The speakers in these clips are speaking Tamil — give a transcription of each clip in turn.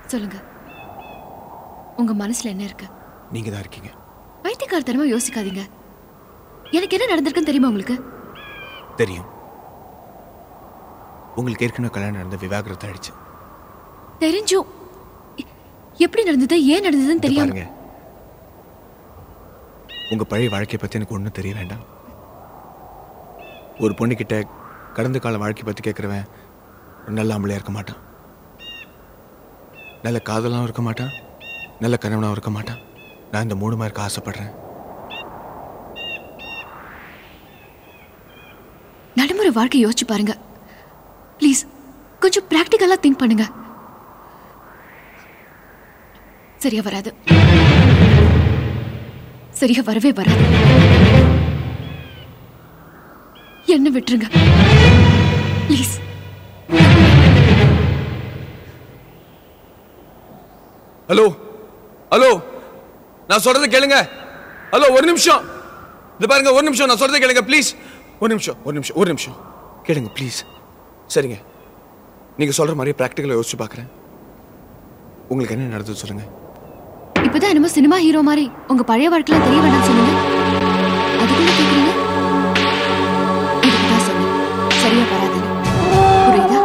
சொல்லுங்க உங்க மனசுல என்ன இருக்கு நீங்க தான் இருக்கீங்க பைத்தியக்காரத்தனமா யோசிக்காதீங்க எனக்கு என்ன நடந்திருக்குன்னு தெரியுமா உங்களுக்கு தெரியும் உங்களுக்கு ஏற்கனவே கல்யாணம் நடந்த விவாகரத்து ஆயிடுச்சு தெரிஞ்சும் எ- எப்படி நடந்தது ஏன் நடந்ததுன்னு இங்க தெரியாம பாருங்க உங்க பழைய வாழ்க்கையை பத்தி எனக்கு ஒன்றும் தெரிய வேண்டாம் ஒரு பொண்ணுகிட்ட கடந்த கால வாழ்க்கை பத்தி கேட்குறவன் ஒரு நல்ல ஆம்பளையா இருக்க மாட்டான் நல்ல காதலாகவும் இருக்க மாட்டான் நல்ல கணவனாகவும் இருக்க மாட்டான் நான் இந்த மூணுமா இருக்க ஆசைப்படுறேன் நடைமுறை வாழ்க்கை யோசிச்சு பாருங்க ப்ளீஸ் கொஞ்சம் ப்ராக்டிக்கலா திங்க் பண்ணுங்க சரியா வராது சரியா வரவே வராது என்ன விட்டுருங்க ப்ளீஸ் ஹலோ ஹலோ நான் சொல்றது கேளுங்க ஹலோ ஒரு நிமிஷம் இது பாருங்க ஒரு நிமிஷம் நான் சொல்றது கேளுங்க ப்ளீஸ் ஒரு நிமிஷம் ஒரு நிமிஷம் ஒரு நிமிஷம் கேளுங்க ப்ளீஸ் சரிங்க நீங்க சொல்ற மாதிரி ப்ராக்டிக்கலாக யோசிச்சு பார்க்குறேன் உங்களுக்கு என்ன நடந்தது சொல்லுங்க இப்பதான் என்னமோ சினிமா ஹீரோ மாதிரி உங்க பழைய வாழ்க்கையில தெரிய வேண்டாம் சொல்லுங்க அதுக்குள்ள கேக்குறீங்க இதுக்குதான் சொன்னேன் சரியா வராதுன்னு புரியுதா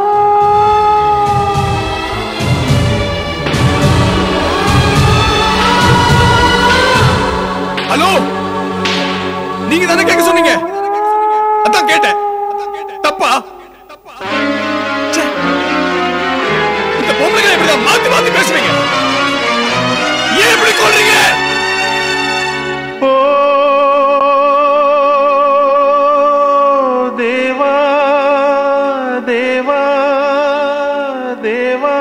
ஹலோ நீங்க தானே கேட்க சொன்னீங்க அதான் கேட்டேன் தப்பா ச்சே. இந்த பொம்பளைங்களை இப்படிதான் மாத்தி மாத்தி பேசுவீங்க ஏன் இப்படி கொள்றீங்க ஓ தேவா தேவா தேவா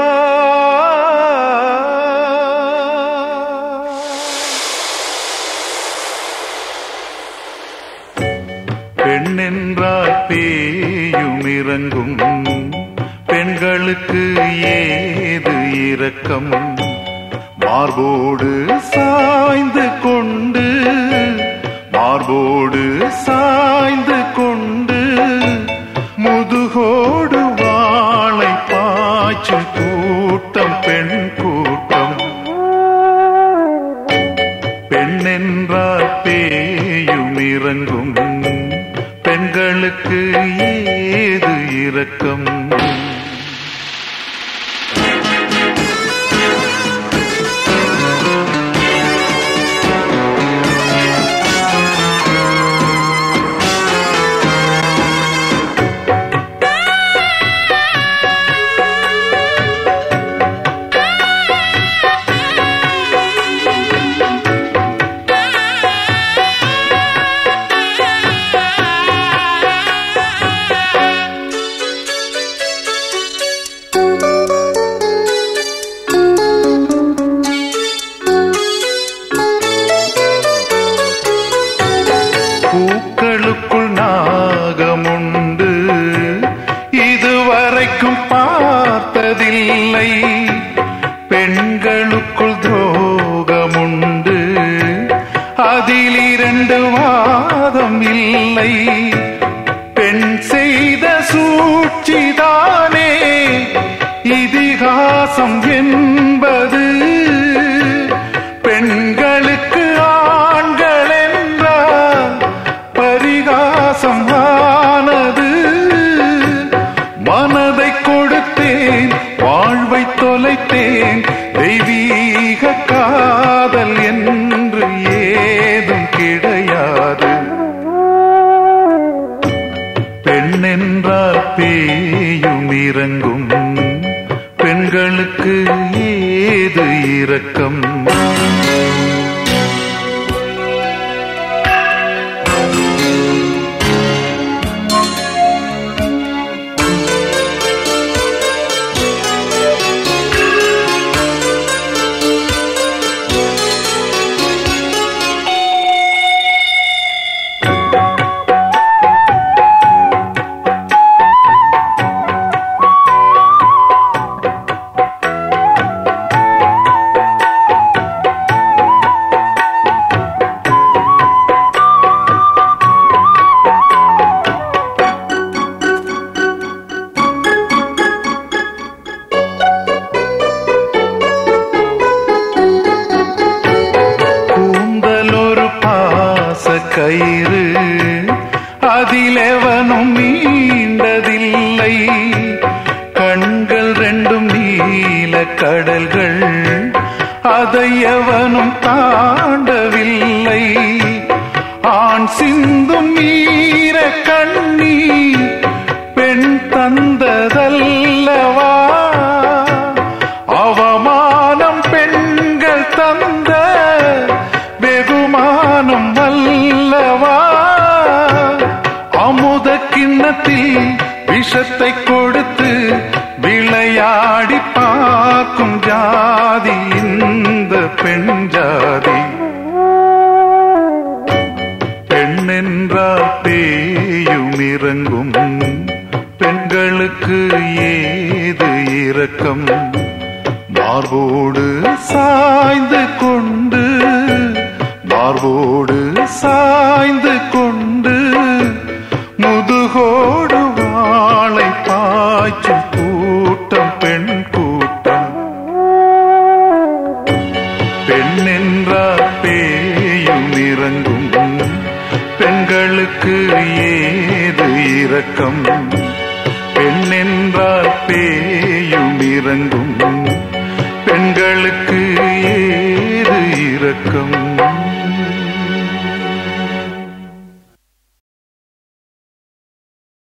பெண்ணென்றால் பேயும் இறங்கும் பெண்களுக்கு ஏது இரக்கம் மார்போடு சாய்ந்து கொண்டு மார்போடு சாய்ந்து கொண்டு முதுகோடு வாளை பாய்ச்சும் கூட்டம் பெண் கூட்டம் பெண்ணென்றால் பேயும் இறங்கும் பெண்களுக்கு ஏது இரக்கம் பூக்களுக்குள் நாகமுண்டு இதுவரைக்கும் பார்த்ததில்லை பெண்களுக்குள் துரோகமுண்டு அதில் இரண்டு வாதம் இல்லை பெண் செய்த சூழ்ச்சிதானே இதிகாசம் என்பது பெண்களுக்கு ஆண்கள் என்றால் பரிகாசம் ஆனது மனதை கொடுத்தேன் வாழ்வை தொலைத்தேன் தெய்வீக காதல் என்று ஏதும் கிடையாது பெண்ணென்றால் பேயும் இறங்கும் பெண்களுக்கு ஏது இரக்கம் கடல்கள் அதை எவனும் தாண்டவில்லை ஆண் சிந்தும் ஈர கண்ணீர் பெண் தந்ததல்லவா அவமானம் பெண்கள் தந்த வெகுமானம் அல்லவா அமுத கிண்ணத்தில் விஷத்தை கொடுத்து விளையாடி பார்க்கும் ஜாதி இந்த பெண் ஜாதி பெண் என்றால் பேயும் இறங்கும் பெண்களுக்கு ஏது இரக்கம் மார்போடு சாய்ந்து கொண்டு மார்போடு சாய்ந்து கொண்டு முதுகோடு வாளை பாய்ச்சும் கூட்டம் பெண் கூட்டம் பெண் என்றால் பேயும் இறங்கும் பெண்களுக்கு ஏது இரக்கம் பெண் என்றால் பேயும் இறங்கும் பெண்களுக்கு ஏது இரக்கம்